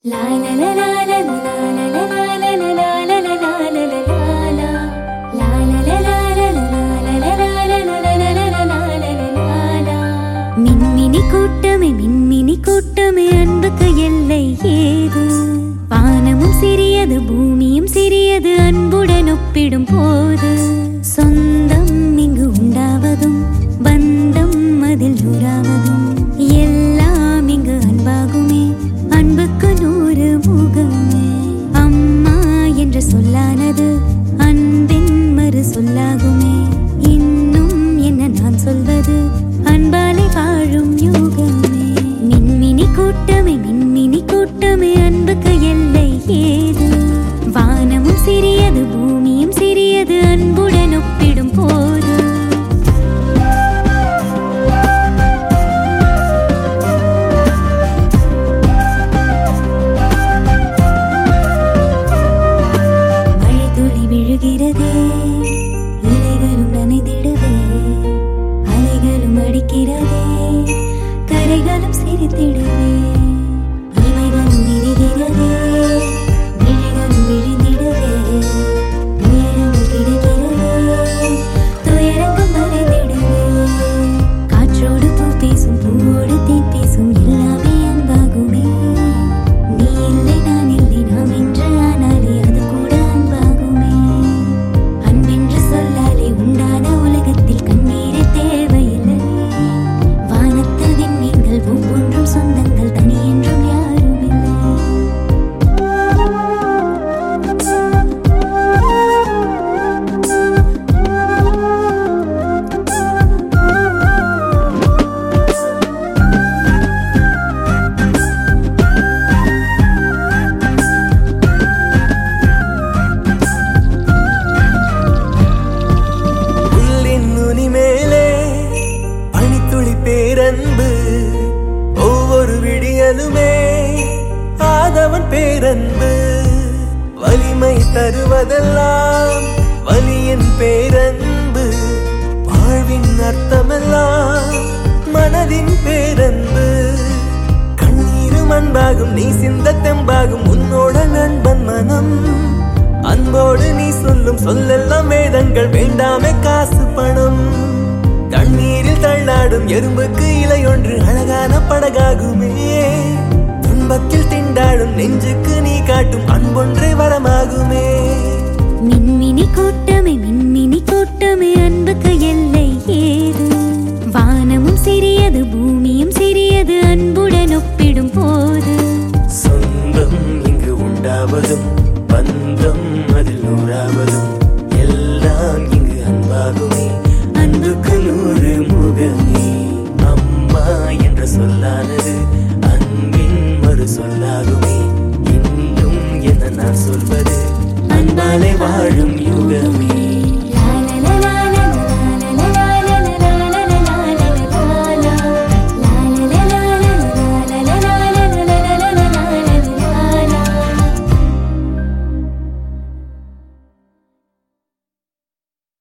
La la la la la la la la la la la la la la la la la la. La la la la la la la la la la la la la la la la la la. மின்மினி கூட்டமே மின்மினி கூட்டமே அன்புக்கு எல்லை ஏது வானமும் சிறியது பூமியும் சிறியது அன்புடன் ஒப்பிடும் போது சொந்தம் இங்கு உண்டாவதும் பந்தம் அதில் நூறாவதும் எல்லாம் இங்கு அன்பாகுமே அன்புக்கு நூறு முகமே அம்மா என்ற சொல்லானது அன்பின் மறு சொல்லாகுமே இன்னும் என்ன நான் சொல்வது அன்பாலே வாழும் யோகமே மின்மினி கூட்டமே மின்மினி கூட்டமே அன்புக்கு எல்லை ஏது வானமும் சிறியது பூமியும் சிறியது அன்புடன் ஒப்பிடும் போது மழை துளி விழுகிறதே இலைகளும் நனைந்திடவே அலைகளும் அடிக்கிறதே கரைகளும் சிரித்திடவே இமைகளும் விரிகிறதே விழிகளும் விழிந்திடவே உயரங்கள் கிடைக்கிறதே துயரங்கள் மறைந்திடவே காற்றோடு பூ பேசும் பூவோடு தேன் பேசும் எல்லாமே அன்பாகுமே நீ இல்லை நான் இல்லை நாம் என்று ஆனாலே அது கூட அன்பாகுமே அன்பென்று சொல்லாலே உண்டான உலகத்தில் கண்ணீரே தேவையில்லை வானத்து விண்மீன்கள் ஒவ்வொன்றும் சொந்தங்கள் தனி என்றும் யாரும் இல்லை புல்லின் நுனி மேலே பனித்துளி பேரன்பு ஒவ்வொரு விடியலுமே ஆதவன் பேரன்பு வலிமை தருவதெல்லாம் வலியின் பேரன்பு வாழ்வின் அர்த்தமெல்லாம் மனதின் பேரன்பு கண்ணீரும் அன்பாகும் நீ சிந்த தெம்பாகும் உன்னோட நண்பன் மனம் அன்போடு நீ சொல்லும் சொல்லெல்லாம் வேதங்கள் வேண்டாமே காசு பணம் தண்ணீரில் தள்ளாடும் எறும்புக்கு இலை ஒன்று அழகான படகாகுமே துன்பத்தில் திண்டாடும் நெஞ்சுக்கு நீ காட்டும் அன்பொன்றே வரமாகுமே மின்மினி கூட்டமே மின்மினி கூட்டமே அன்புக்கு எல்லை ஏது வானமும் சிறியது பூமியும் சிறியது அன்புடன் ஒப்பிடும் போது சொந்தம் இங்கு உண்டாவதும் பந்தம் அதில் நூறாவதும் எல்லாம் இங்கு அன்பாகுமே அன்புக்கு நூறு முகமே அம்மா என்ற சொல்லானது அன்பின் மறு சொல்லாகுமே இன்னும் என்ன நான் சொல்வது அன்பாலே வாழும் யுகமே